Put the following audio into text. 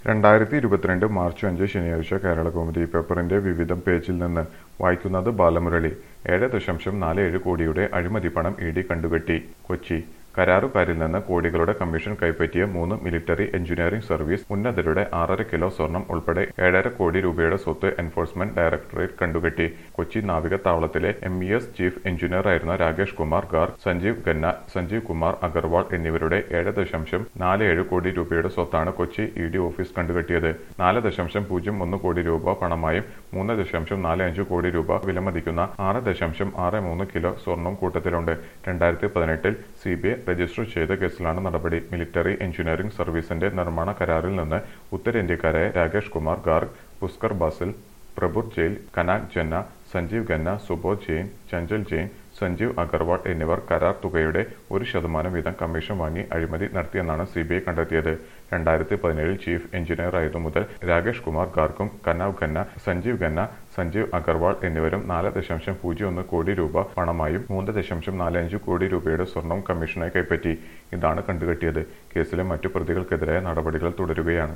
രണ്ടായിരത്തി ഇരുപത്തിരണ്ട് മാർച്ച് അഞ്ച് ശനിയാഴ്ച കേരള കൗമുദി പേപ്പറിന്റെ വിവിധം പേജിൽ നിന്ന് വായിക്കുന്നത് ബാലമുരളി ഏഴ് ദശാംശം നാല് ഏഴ് കോടിയുടെ അഴിമതി പണം ഇ ഡി കണ്ടുകെട്ടി കൊച്ചി കരാറുകാരിൽ നിന്ന് കോടികളുടെ കമ്മീഷൻ കൈപ്പറ്റിയ മൂന്ന് മിലിറ്ററി എഞ്ചിനീയറിംഗ് സർവീസ് ഉന്നതരുടെ ആറര കിലോ സ്വർണം ഉൾപ്പെടെ ഏഴര കോടി രൂപയുടെ സ്വത്ത് എൻഫോഴ്സ്മെന്റ് ഡയറക്ടറേറ്റ് കണ്ടുകെട്ടി കൊച്ചി നാവിക താവളത്തിലെ M E S chief engineer ആയിരുന്ന രാകേഷ് കുമാർ ഗാർഗ് സഞ്ജീവ് ഖന്ന സഞ്ജീവ് കുമാർ അഗർവാൾ എന്നിവരുടെ ഏഴ് ദശാംശം നാല് ഏഴ് കോടി രൂപയുടെ സ്വത്താണ് കൊച്ചി ഇ ഡി ഓഫീസ് കണ്ടുകെട്ടിയത് നാല് ദശാംശം പൂജ്യം ഒന്ന് കോടി രൂപ പണമായും മൂന്ന് ദശാംശം നാല് അഞ്ച് കോടി രൂപ വിലമതിക്കുന്ന ആറ് ദശാംശം ആറ് മൂന്ന് കിലോ സ്വർണം കൂട്ടത്തിലുണ്ട് രണ്ടായിരത്തി പതിനെട്ടിൽ സി ബി ഐ രജിസ്റ്റർ ചെയ്ത കേസിലാണ് നടപടി മിലിറ്ററി എഞ്ചിനീയറിംഗ് സർവീസിന്റെ നിർമ്മാണ കരാറിൽ നിന്ന് ഉത്തരേന്ത്യക്കാരായ രാകേഷ് കുമാർ ഗാർഗ് പുസ്കർ ബാസിൽ പ്രഭുർ ജയിൽ കനാക് ജന്ന സഞ്ജീവ് ഖന്ന സുബോധ് ജെയിൻ ചഞ്ചൽ ജെയിൻ സഞ്ജീവ് അഗർവാൾ എന്നിവർ കരാർ തുകയുടെ ഒരു ശതമാനം വീതം കമ്മീഷൻ വാങ്ങി അഴിമതി നടത്തിയെന്നാണ് സി ബി ഐ കണ്ടെത്തിയത് രണ്ടായിരത്തി പതിനേഴിൽ ചീഫ് എഞ്ചിനീയർ ആയതു മുതൽ രാകേഷ് കുമാർ ഗാർഗും കനാവ് ഖന്ന സഞ്ജീവ് ഖന്ന സഞ്ജീവ് അഗർവാൾ എന്നിവരും നാല് ദശാംശം പൂജ്യം ഒന്ന് കോടി രൂപ പണമായും മൂന്ന് ദശാംശം നാല് അഞ്ച് കോടി രൂപയുടെ സ്വർണം കമ്മീഷനായി കൈപ്പറ്റി ഇതാണ് കണ്ടുകെട്ടിയത് കേസിലെ മറ്റു പ്രതികൾക്കെതിരായ നടപടികൾ തുടരുകയാണ്